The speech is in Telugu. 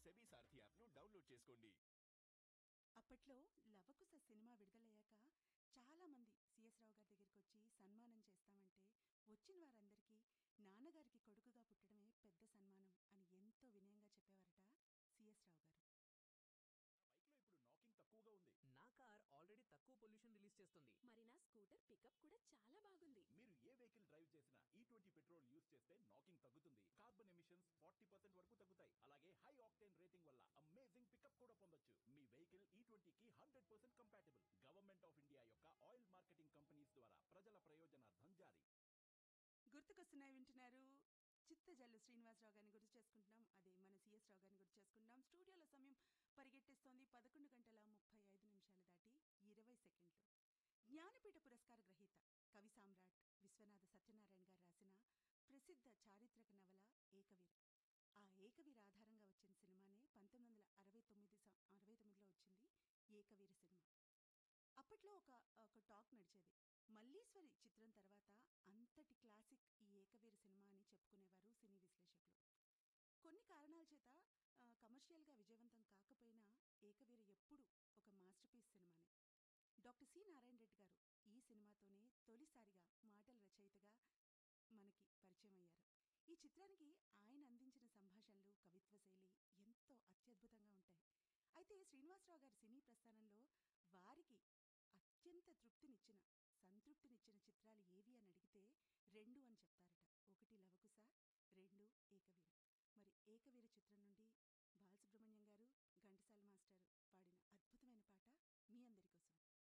సెబీ సారథి యాప్ను డౌన్లోడ్ చేసుకోండి అప్పట్లో లవకుశ సినిమా విడుదలయ్యాక చాలా మంది సిఎస్ రావు గారి దగ్గరికి వచ్చి సన్మానం చేస్తామంటే వచ్చిన వారందరికీ నాన్నగారికి కొడుకుగా పుట్టడమే పెద్ద సన్మానం అని ఎంతో వినయంగా చెప్పేవారట సిఎస్ రావు గారు బైక్ లో ఇప్పుడు నాకింగ్ తక్కువగా ఉంది నా కార్ ఆల్రెడీ తక్కువ పొల్యూషన్ రిలీజ్ చేస్తుంది మరి నా స్కూటర్ పికప్ కూడా చాలా బాగుంది మీరు ఏ వెహికల్ డ్రైవ్ చేసినా ఈ ట్వంటీ పెట్రోల్ యూస్ చేస్తే నాకింగ్ తగ్గుతుంది కార్బన్ ఎమిషన్స్ ఫార్టీ పర్సెంట్ వరకు తగ్గుతాయి అలాగే హై ఆక్టేన్ రేటింగ్ వల్ల అమేజింగ్ పికప్ కూడా పొందొచ్చు మీ వెహికల్ ఈ ట్వంటీకి hundred percent compatible government of India యొక్క ఆయిల్ మార్కెటింగ్ కంపెనీస్ ద్వారా ప్రజల ప్రయోజనార్థం జారీ గుర్తుకొస్తున్నాయి వింటున్నారు చిత్తజల్లు శ్రీనివాసరావు గారిని గుర్తు చేసుకుంటున్నాం అదే మన సిఎస్ రావు గారిని గుర్తు చేసుకుంటున్నాం స్టూడియోలో సమయం పరిగెట్టేస్తోంది పదకొండు గంటల ముప్పై ఐదు నిమిషాలు దాటి ఇరవై సెకండ్లు జ్ఞానపీఠ పురస్కార గ్రహీత కవి సామ్రాట్ విశ్వనాథ సత్యనారాయణ గారు రాసిన ప్రసిద్ధ చారిత్రక నవల ఏకవీర ఆ ఏకవీర ఆధారంగా వచ్చిన సినిమానే పంతొమ్మిది వందల అరవై తొమ్మిది సం- అరవై తొమ్మిదిలో వచ్చింది ఏకవీర సినిమా అప్పట్లో ఒక ఒక టాక్ నడిచేది మల్లీశ్వరి చిత్రం తర్వాత అంతటి క్లాసిక్ ఈ ఏకవీర సినిమా అని చెప్పుకునేవారు సినీ విశ్లేషకులు కొన్ని కారణాల చేత ఆ, కమర్షియల్గా విజయవంతం కాకపోయినా ఏకవీర ఎప్పుడూ ఒక మాస్టర్ పీస్ సినిమానే డాక్టర్ సి నారాయణ రెడ్డి గారు ఈ సినిమాతోనే తొలిసారిగా మాటల రచయితగా మనకి పరిచయం అయ్యారు ఈ చిత్రానికి ఆయన అందించిన సంభాషణలు కవిత్వ శైలి ఎంతో అత్యద్భుతంగా ఉంటాయి అయితే శ్రీనివాసరావు గారి సినీ ప్రస్థానంలో వారికి అత్యంత తృప్తినిచ్చిన సంతృప్తినిచ్చిన చిత్రాలు ఏవి అని అడిగితే రెండు అని చెప్తారట ఒకటి లవకుశ రెండు ఏకవీర మరి ఏకవీర చిత్రం నుండి బాలసుబ్రహ్మణ్యం గారు ఘంటసాల మాస్టర్